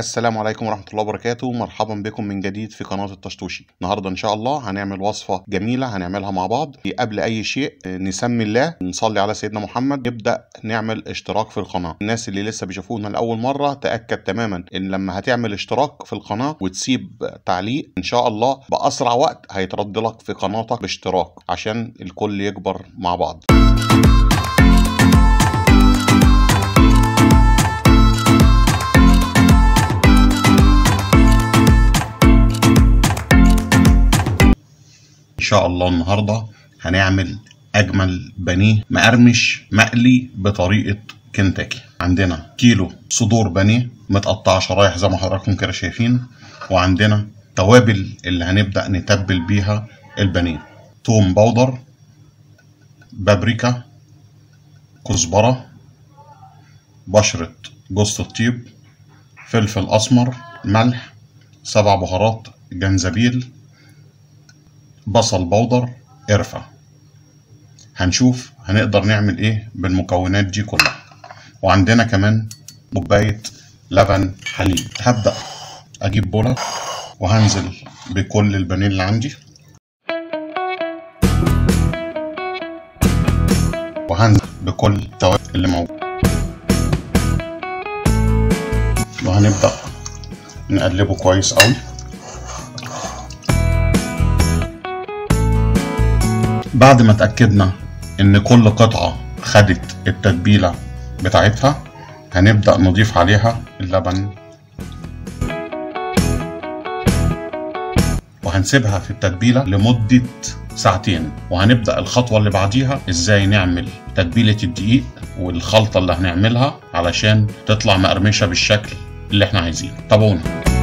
السلام عليكم ورحمة الله وبركاته مرحبا بكم من جديد في قناة الطشطوشي النهاردة إن شاء الله هنعمل وصفة جميلة هنعملها مع بعض قبل أي شيء نسمي الله نصلي على سيدنا محمد نبدأ نعمل اشتراك في القناة الناس اللي لسه بيشوفونا لأول مرة تأكد تماما إن لما هتعمل اشتراك في القناة وتسيب تعليق إن شاء الله بأسرع وقت هيترد لك في قناتك باشتراك عشان الكل يكبر مع بعض ان شاء الله النهارده هنعمل اجمل بانيه مقرمش مقلي بطريقه كنتاكي عندنا كيلو صدور بانيه متقطعه شرايح زي ما حضراتكم كده شايفين وعندنا توابل اللي هنبدا نتبل بيها البانيه توم بودر بابريكا كزبره بشره جوز الطيب فلفل اسمر ملح سبع بهارات جنزبيل بصل بودر قرفة هنشوف هنقدر نعمل ايه بالمكونات دي كلها وعندنا كمان كوباية لبن حليب هبدأ اجيب بولة وهنزل بكل البانيه اللي عندي وهنزل بكل التوابل اللي موجود وهنبدأ نقلبه كويس قوي بعد ما اتأكدنا إن كل قطعة خدت التتبيلة بتاعتها هنبدأ نضيف عليها اللبن وهنسيبها في التتبيلة لمدة ساعتين وهنبدأ الخطوة اللي بعديها ازاي نعمل تتبيلة الدقيق والخلطة اللي هنعملها علشان تطلع مقرمشة بالشكل اللي احنا عايزينه تابعونا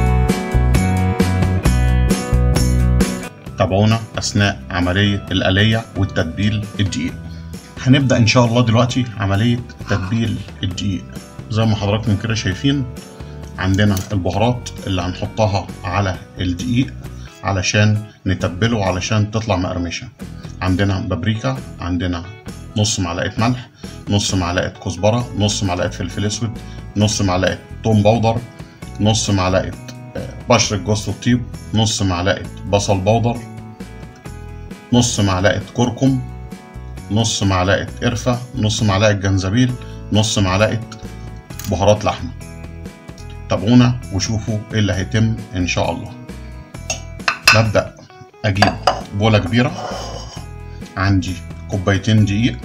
تابعونا أثناء عملية القلية والتتبيل الدقيق هنبدأ إن شاء الله دلوقتي عملية تتبيل الدقيق زي ما حضراتكم كده شايفين عندنا البهارات اللي هنحطها على الدقيق علشان نتبله علشان تطلع مقرمشة عندنا بابريكا عندنا نص معلقة ملح نص معلقة كزبرة نص معلقة فلفل اسود نص معلقة توم باودر نص معلقة بشرة جوز الطيب نص معلقة بصل بودر نص معلقة كركم نص معلقة قرفة نص معلقة جنزبيل نص معلقة بهارات لحمة تابعونا وشوفوا ايه اللي هيتم ان شاء الله ببدأ اجيب بولة كبيرة عندي كوبايتين دقيق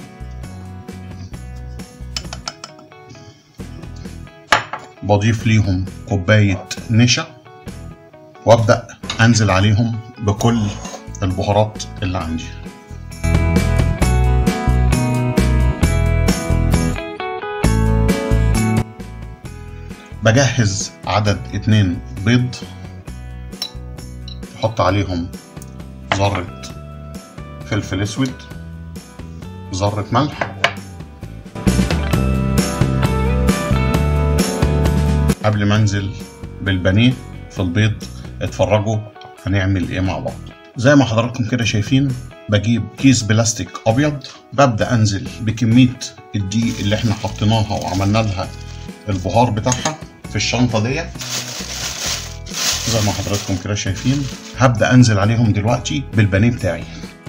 بضيف ليهم كوباية نشا وابدأ انزل عليهم بكل البهارات اللي عندي بجهز عدد اتنين بيض احط عليهم ذرة فلفل اسود ذرة ملح قبل ما انزل بالبانيه في البيض اتفرجوا هنعمل ايه مع بعض زي ما حضراتكم كده شايفين بجيب كيس بلاستيك ابيض ببدا انزل بكميه الدقيق اللي احنا حطيناها وعملنا لها البهار بتاعها في الشنطه ديت زي ما حضراتكم كده شايفين هبدا انزل عليهم دلوقتي بالبانيه بتاعي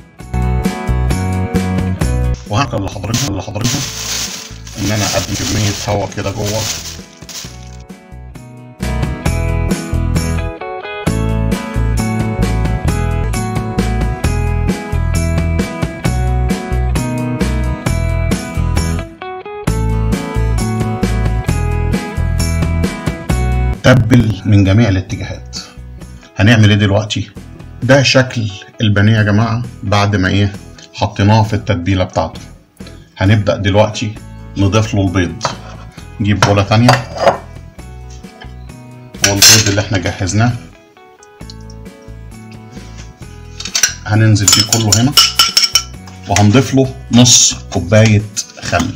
وهعمل لحضرتكم لحضرتكم ان انا ادي كميه هواء كده جوه تبل من جميع الاتجاهات هنعمل ايه دلوقتي ده شكل البانيه يا جماعه بعد ما ايه حطيناه في التتبيله بتاعته هنبدا دلوقتي نضيف له البيض نجيب بوله تانية والبيض اللي احنا جهزناه هننزل فيه كله هنا وهنضيف له نص كوبايه خل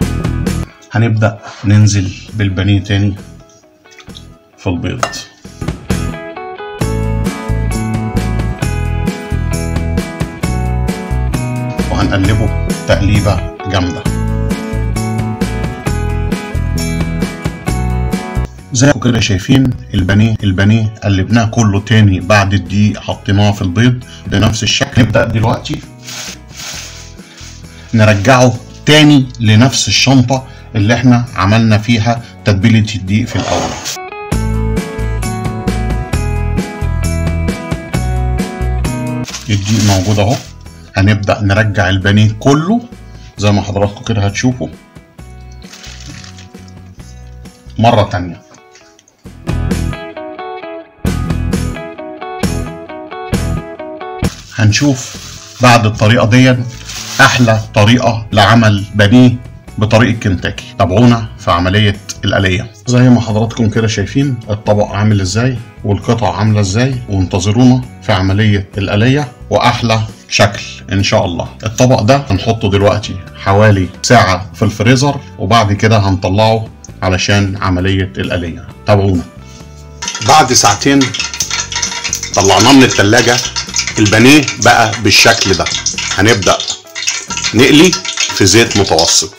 هنبدأ ننزل بالبانيه تاني في البيض ونقلبه تقليبة جامدة زي ما كده شايفين البانيه البانيه قلبناه كله تاني بعد الدقيق حطيناه في البيض بنفس الشكل نبدأ دلوقتي نرجعه تاني لنفس الشنطة اللي احنا عملنا فيها تتبيلة الدقيق في الأول الدقيق موجود اهو هنبدأ نرجع البانيه كله زي ما حضراتكم كده هتشوفوا مرة تانية هنشوف بعد الطريقة دي أحلى طريقة لعمل بانيه بطريقة كنتاكي تابعونا في عملية الآلية زي ما حضراتكم كده شايفين الطبق عامل ازاي والقطع عاملة ازاي وانتظرونا في عملية الآلية وأحلى شكل إن شاء الله الطبق ده هنحطه دلوقتي حوالي ساعة في الفريزر وبعد كده هنطلعه علشان عملية الآلية تابعونا بعد ساعتين طلعناه من التلاجة البانيه بقى بالشكل ده هنبدأ نقلي في زيت متوسط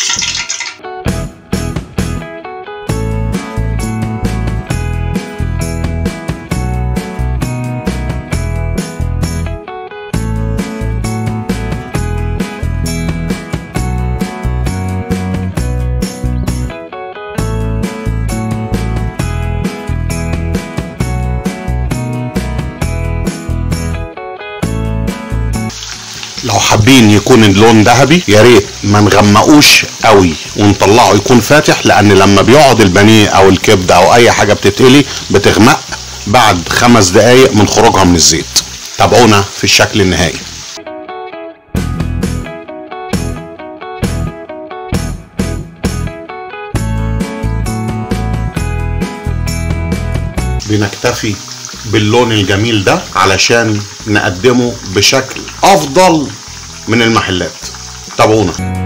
لو حابين يكون اللون ذهبي يا ريت ما نغمقوش قوي ونطلعه يكون فاتح لان لما بيقعد البانيه او الكبده او اي حاجه بتتقلي بتغمق بعد خمس دقايق من خروجها من الزيت تابعونا في الشكل النهائي بنكتفي باللون الجميل ده علشان نقدمه بشكل افضل من المحلات تابعونا